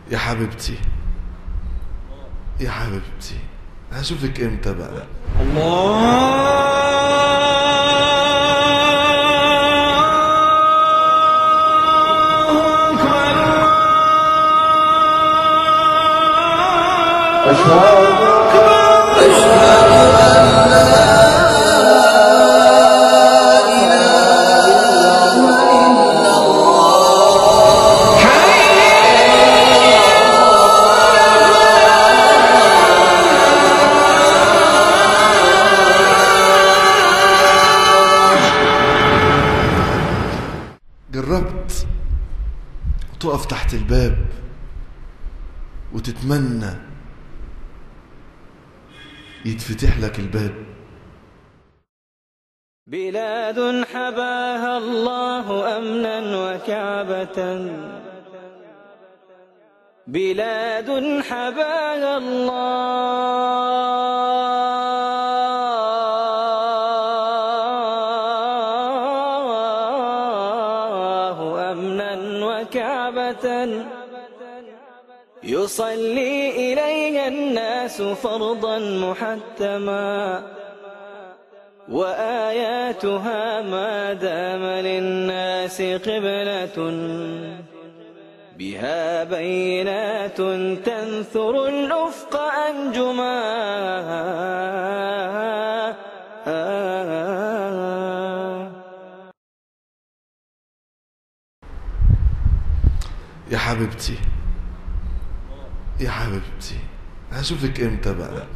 يا حبيبتي يا حبيبتي هشوفك امتى بقى جربت تقف تحت الباب وتتمنى يتفتح لك الباب بلاد حباها الله أمنا وكعبة بلاد حباها الله أمنا وكعبة يصلي إليها الناس فرضا محتما وآياتها ما دام للناس قبلة بها بينات تنثر الأفق أنجما يا حبيبتي يا حبيبتي هشوفك امتى بقى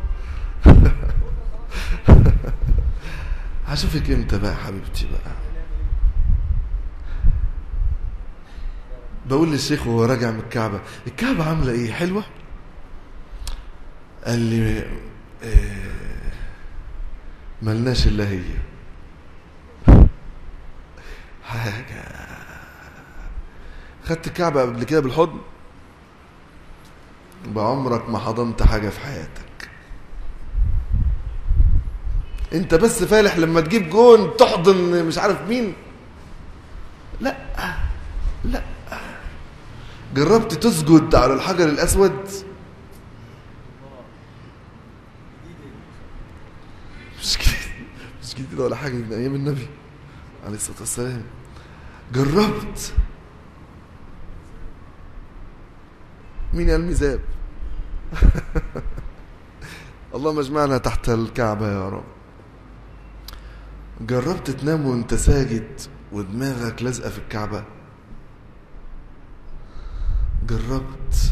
هشوفك امتى بقى يا حبيبتي بقى بقول للشيخ وهو راجع من الكعبة الكعبة عاملة ايه حلوة قال لي آه، ملناش الا هي حاجة خدت الكعبة قبل كده بالحضن بعمرك ما حضنت حاجة في حياتك انت بس فالح لما تجيب جون تحضن مش عارف مين لا لا جربت تسجد على الحجر الاسود مش كده مش كده ولا حاجه من ايام النبي عليه الصلاه والسلام جربت مين قال ميزاب اللهم اجمعنا تحت الكعبة يا رب جربت تنام وانت ساجد ودماغك لازقة في الكعبة جربت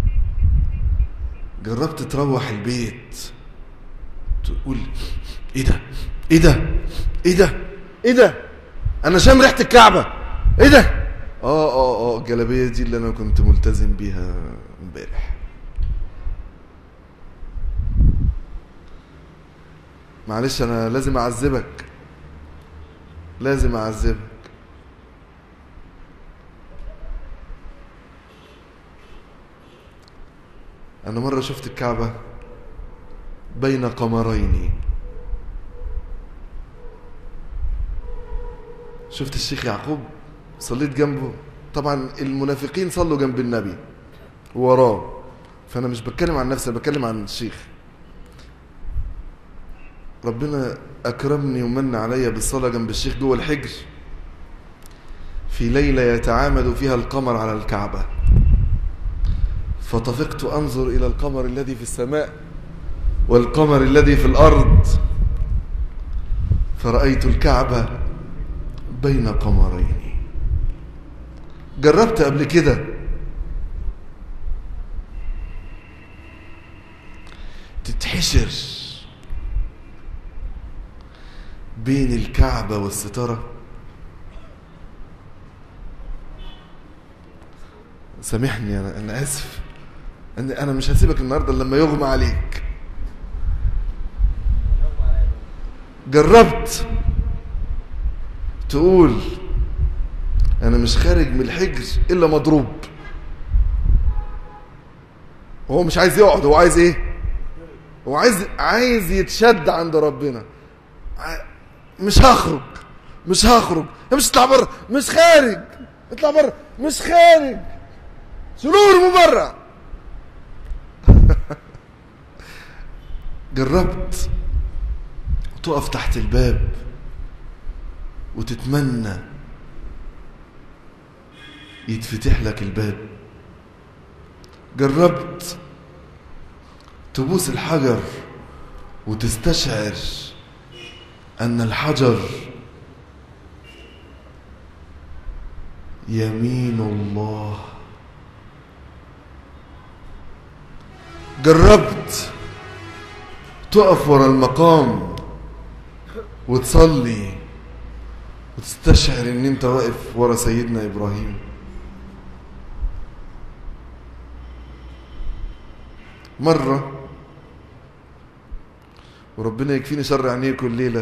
جربت تروح البيت تقول ايه ده ايه ده ايه ده ايه ده انا شام ريحة الكعبة ايه ده اه اه اه الجلابية دي اللي انا كنت ملتزم بيها امبارح معلش انا لازم اعذبك لازم اعذبك انا مره شفت الكعبه بين قمرين شفت الشيخ يعقوب صليت جنبه طبعا المنافقين صلوا جنب النبي وراه فانا مش بتكلم عن نفسي انا بتكلم عن الشيخ ربنا اكرمني ومن عليا بالصلاه جنب الشيخ جوه الحجر في ليله يتعامد فيها القمر على الكعبه فطفقت انظر الى القمر الذي في السماء والقمر الذي في الارض فرايت الكعبه بين قمرين جربت قبل كده تتحشر بين الكعبة والستارة سامحني أنا, أنا آسف أنا, أنا مش هسيبك النهاردة إلا لما يغمى عليك جربت تقول أنا مش خارج من الحجر إلا مضروب هو مش عايز يقعد هو عايز إيه هو عايز عايز يتشد عند ربنا ع- مش هخرج مش هخرج يا مش اطلع بره مش خارج اطلع بره مش خارج سرور مبرع جربت وتقف تحت الباب وتتمنى يتفتح لك الباب جربت تبوس الحجر وتستشعر أن الحجر يمين الله جربت تقف ورا المقام وتصلي وتستشعر ان انت واقف ورا سيدنا ابراهيم مرة وربنا يكفيني شر عينيكم الليلة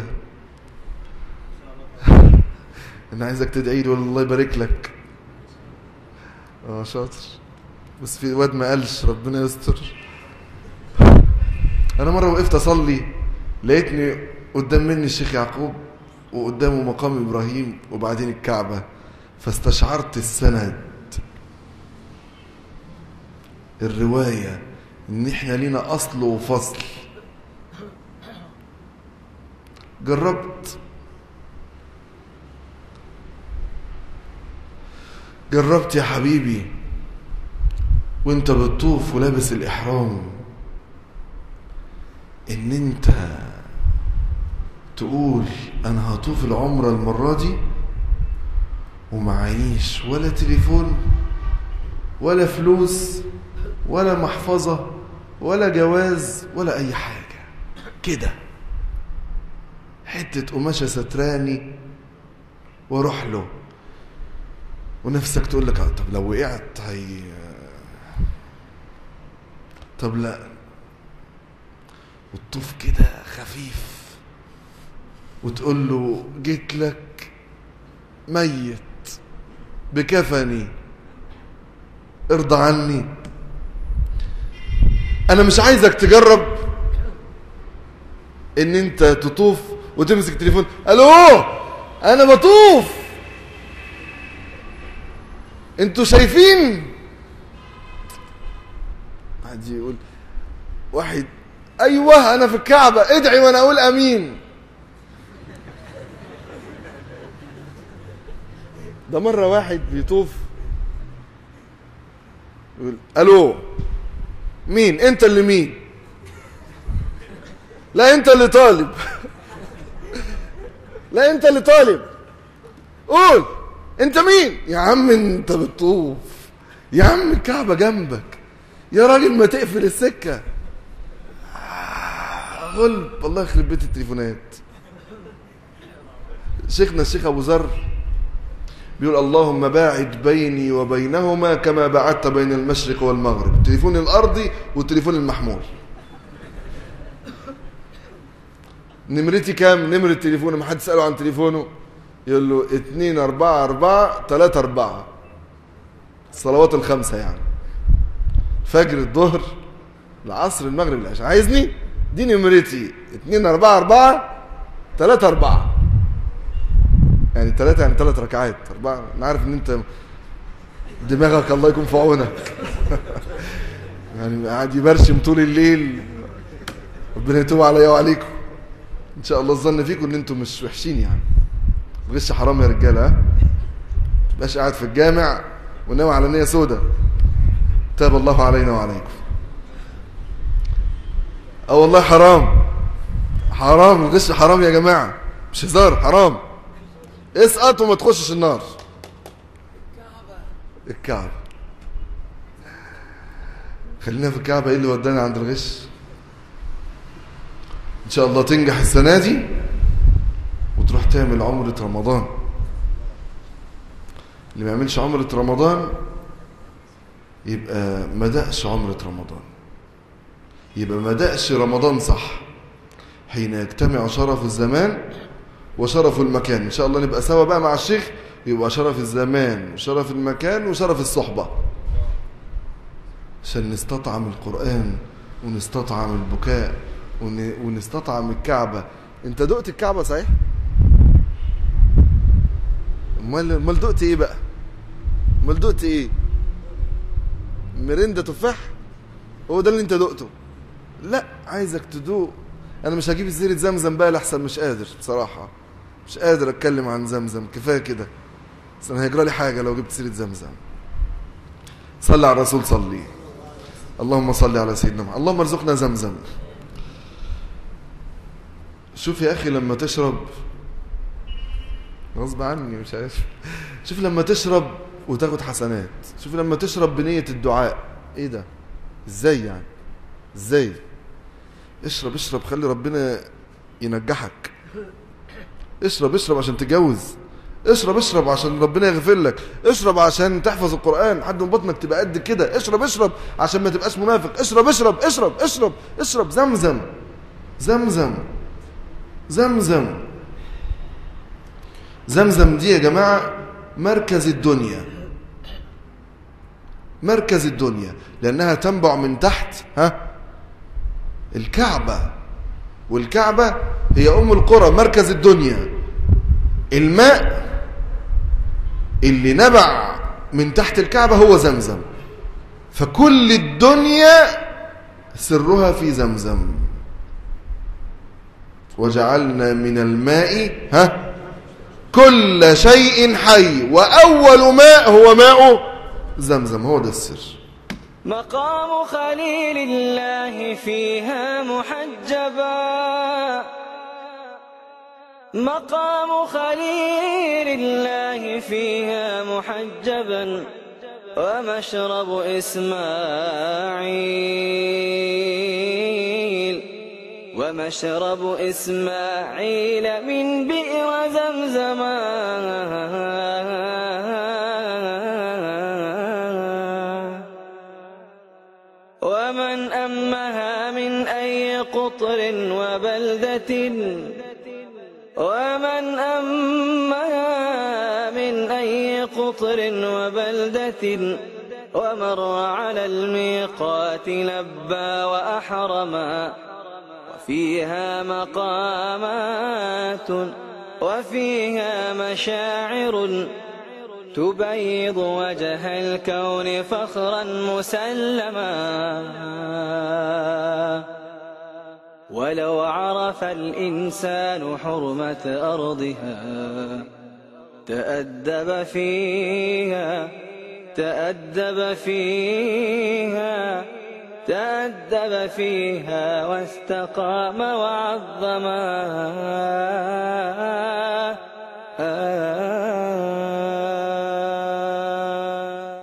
انا عايزك تدعي لي والله يبارك لك اه شاطر بس في واد ما قالش ربنا يستر انا مره وقفت اصلي لقيتني قدام مني الشيخ يعقوب وقدامه مقام ابراهيم وبعدين الكعبه فاستشعرت السند الروايه ان احنا لينا اصل وفصل جربت جربت يا حبيبي وانت بتطوف ولابس الاحرام ان انت تقول انا هطوف العمره المره دي ومعيش ولا تليفون ولا فلوس ولا محفظه ولا جواز ولا اي حاجه كده حته قماشه ستراني واروح له ونفسك تقول لك طب لو وقعت هي طب لا وتطوف كده خفيف وتقول له جيت لك ميت بكفني ارضى عني انا مش عايزك تجرب ان انت تطوف وتمسك تليفون الو انا بطوف انتوا شايفين واحد يقول واحد ايوه انا في الكعبه ادعي وانا اقول امين ده مره واحد بيطوف يقول الو مين انت اللي مين لا انت اللي طالب لا انت اللي طالب قول انت مين يا عم انت بتطوف يا عم الكعبه جنبك يا راجل ما تقفل السكه غلب الله يخرب بيت التليفونات شيخنا الشيخ ابو ذر بيقول اللهم باعد بيني وبينهما كما بعدت بين المشرق والمغرب التليفون الارضي والتليفون المحمول نمرتي كام نمرة تليفونه ما حد سأله عن تليفونه يقول له اتنين اربعة اربعة تلاتة اربعة الصلوات الخمسة يعني فجر الظهر العصر المغرب العشاء عايزني دي نمرتي اتنين اربعة اربعة تلاتة اربعة يعني تلاتة يعني تلات ركعات اربعة انا عارف ان انت دماغك الله يكون في عونك يعني قاعد يبرشم طول الليل ربنا يتوب عليا وعليكم ان شاء الله الظن فيكم ان انتم مش وحشين يعني الغش حرام يا رجاله ها تبقاش قاعد في الجامع وناوي على نيه سودة تاب الله علينا وعليكم اه والله حرام حرام الغش حرام يا جماعه مش هزار حرام اسقط وما تخشش النار الكعبه خلينا في الكعبه ايه اللي ودانا عند الغش ان شاء الله تنجح السنه دي وتروح تعمل عمره رمضان اللي ما يعملش عمره رمضان يبقى ما دقش عمره رمضان يبقى ما دقش رمضان صح حين يجتمع شرف الزمان وشرف المكان ان شاء الله نبقى سوا بقى مع الشيخ يبقى شرف الزمان وشرف المكان وشرف الصحبه عشان نستطعم القرآن ونستطعم البكاء ون... ونستطعم الكعبة انت دقت الكعبة صحيح امال امال دقت ايه بقى امال دقت ايه مرندة تفاح هو ده اللي انت دقته لا عايزك تدوق انا مش هجيب سيرة زمزم بقى لحسن مش قادر بصراحة مش قادر اتكلم عن زمزم كفاية كده بس انا هيجرى لي حاجة لو جبت سيرة زمزم صلي على الرسول صلي اللهم صل على سيدنا محمد اللهم ارزقنا زمزم شوف يا اخي لما تشرب غصب عني مش عارف شوف لما تشرب وتاخد حسنات شوف لما تشرب بنية الدعاء ايه ده ازاي يعني ازاي اشرب اشرب خلي ربنا ينجحك اشرب اشرب عشان تتجوز اشرب اشرب عشان ربنا يغفر لك اشرب عشان تحفظ القرآن لحد ما بطنك تبقى قد كده اشرب اشرب عشان ما تبقاش منافق اشرب اشرب اشرب اشرب اشرب زمزم زمزم زمزم زمزم دي يا جماعة مركز الدنيا مركز الدنيا لأنها تنبع من تحت ها الكعبة والكعبة هي أم القرى مركز الدنيا الماء اللي نبع من تحت الكعبة هو زمزم فكل الدنيا سرها في زمزم وجعلنا من الماء ها كل شيء حي وأول ماء هو ماء زمزم هو ده السر مقام خليل الله فيها محجبا مقام خليل الله فيها محجبا ومشرب إسماعيل ومشرب إسماعيل من بئر زمزما ومن أمها من أي قطر وبلدة ومن أمها من أي قطر وبلدة ومر على الميقات لبى وأحرما وفيها مقامات وفيها مشاعر تبيض وجه الكون فخرا مسلما ولو عرف الإنسان حرمة أرضها تأدب فيها تأدب فيها تأدب فيها واستقام وعظما